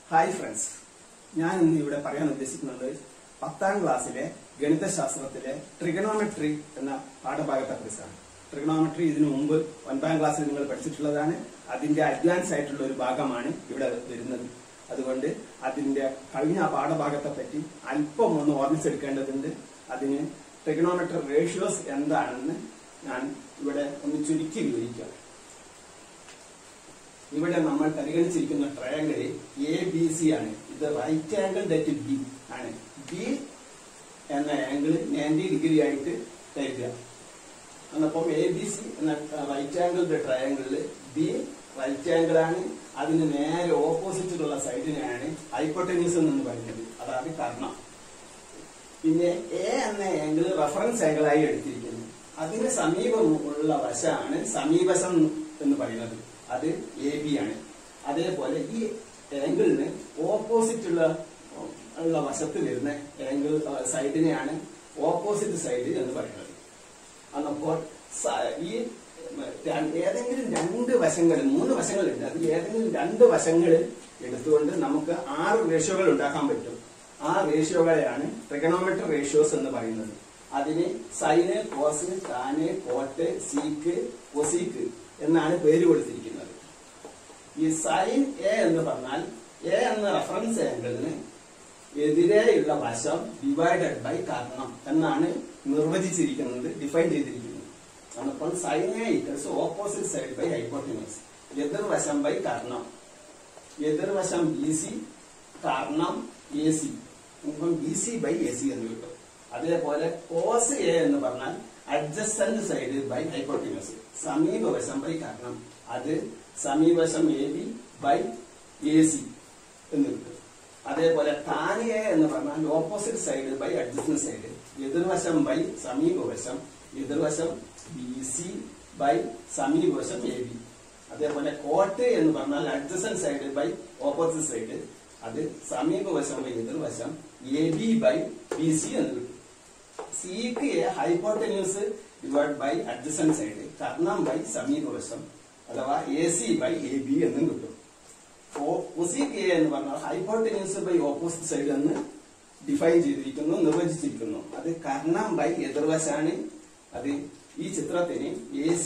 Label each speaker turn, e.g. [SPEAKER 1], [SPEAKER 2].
[SPEAKER 1] hi friends ഞാൻ ഇന്ന് ഇവിടെ പറയാൻ ഉദ്ദേശിക്കുന്നത് പത്താം ക്ലാസ്സിലെ ഗണിതശാസ്ത്രത്തിലെ ട്രിഗണോമെട്രി എന്ന പാഠഭാഗത്തെ കുറിച്ചാണ് ട്രിഗണോമെട്രി ഇതിനു മുമ്പ് ഒൻപതാം ക്ലാസ്സിൽ നിങ്ങൾ പഠിച്ചിട്ടുള്ളതാണ് അതിന്റെ അഡ്വാൻസ് ആയിട്ടുള്ള ഒരു ഭാഗമാണ് ഇവിടെ വരുന്നത് അതുകൊണ്ട് അതിന്റെ കഴിഞ്ഞ പാഠഭാഗത്തെ പറ്റി അല്പം ഒന്ന് ഓർമ്മിച്ചെടുക്കേണ്ടതുണ്ട് അതിന് ട്രിഗണോമെട്രി റേഷ്യോസ് എന്താണെന്ന് ഞാൻ ഇവിടെ ഒന്ന് ചുരുക്കി വിവരിക്കാം ഇവിടെ നമ്മൾ പരിഗണിച്ചിരിക്കുന്ന ട്രയാങ്കിൾ എ ബി സി ആണ് ഇത് റൈറ്റ് ആംഗിൾ ഡെറ്റ് ബി ആണ് ബി എന്ന ആംഗിൾ നയൻറ്റി ഡിഗ്രി ആയിട്ട് കരുതുക എന്നപ്പം എ ബി സി എന്ന റൈറ്റ് ആംഗിൾ ട്രയാങ്കിളിൽ ബി റൈറ്റ് ആംഗിൾ ആണ് അതിന് നേരെ ഓപ്പോസിറ്റുള്ള സൈഡിനെയാണ് ഹൈപ്പോട്ടനീസ് എന്ന് പറയുന്നത് അതായത് കർണം പിന്നെ എ എന്ന ആംഗിൾ റഫറൻസ് ആംഗിളായി എടുത്തിരിക്കുന്നു അതിന് സമീപമുള്ള വശമാണ് സമീപസം എന്ന് പറയുന്നത് അത് എ ബി ആണ് അതേപോലെ ഈ ആംഗിളിന് ഓപ്പോസിറ്റ് ഉള്ള ഉള്ള വശത്ത് വരുന്ന ആംഗിൾ സൈഡിനെയാണ് ഓപ്പോസിറ്റ് സൈഡ് എന്ന് പറയുന്നത് അന്നപ്പോൾ സ- ഈ ര- ഏതെങ്കിലും രണ്ട് വശങ്ങൾ മൂന്ന് വശങ്ങളുണ്ട് അതിൽ ഏതെങ്കിലും രണ്ട് വശങ്ങൾ എടുത്തുകൊണ്ട് നമുക്ക് ആറ് റേഷ്യോകൾ ഉണ്ടാക്കാൻ പറ്റും ആ റേഷ്യോകളെയാണ് ട്രിഗണോമെട്രി റേഷ്യോസ് എന്ന് പറയുന്നത് അതിന് sine cos tan cot sec cosec എന്നാണ് പേര് കൊടുത്തിരിക്കുന്നത് ഈ സൈൻ എ എന്ന് പറഞ്ഞാൽ എ എന്ന റഫറൻസ് ആംഗിളിന് എതിരെയുള്ള വശം ഡിവൈഡഡ് ബൈ കർണം എന്നാണ് നിർവചിച്ചിരിക്കുന്നത് ഡിഫൈൻ ചെയ്തിരിക്കുന്നത് അപ്പോൾ sine A equals opposite side by hypotenuse എതിർവശം ബൈ കർണം എതിർവശം ബി സി കർണം എ സി ഇപ്പം B C by A C എന്ന് കിട്ടും അതേപോലെ കോസ് എ എന്ന് പറഞ്ഞാൽ അഡ്ജസ്റ്റന്റ് സൈഡ് ബൈ ഹൈപ്പോട്ടിനസ് സമീപവശം ബൈ കർണം അത് സമീപവശം A B by A C എന്ന് കിട്ടും അതേപോലെ ടാൻ എ എന്ന് പറഞ്ഞാൽ opposite side by adjacent side എതിർവശം ബൈ സമീപവശം എതിർവശം ബി സി ബൈ സമീപവശം എ ബി അതേപോലെ കോട്ട് എന്ന് പറഞ്ഞാൽ adjacent side by opposite side അത് സമീപവശം ബൈ എതിർവശം A B by B C എന്ന് കിട്ടും sec A hypotenuse divide by adjacent side കർണം ബൈ സമീപവശം അഥവാ A C by A B എന്നും കിട്ടും ഒസിക്ക് എ എന്ന് പറഞ്ഞാൽ ഹൈപ്പോട്ടന്യൂസ് ബൈ ഓപ്പോസിറ്റ് സൈഡ് എന്ന് ഡിഫൈൻ ചെയ്തിരിക്കുന്നു നിർവചിച്ചിരിക്കുന്നു അത് കർണം ബൈ എതിർവശാണ് അത് ഈ ചിത്രത്തിന് എ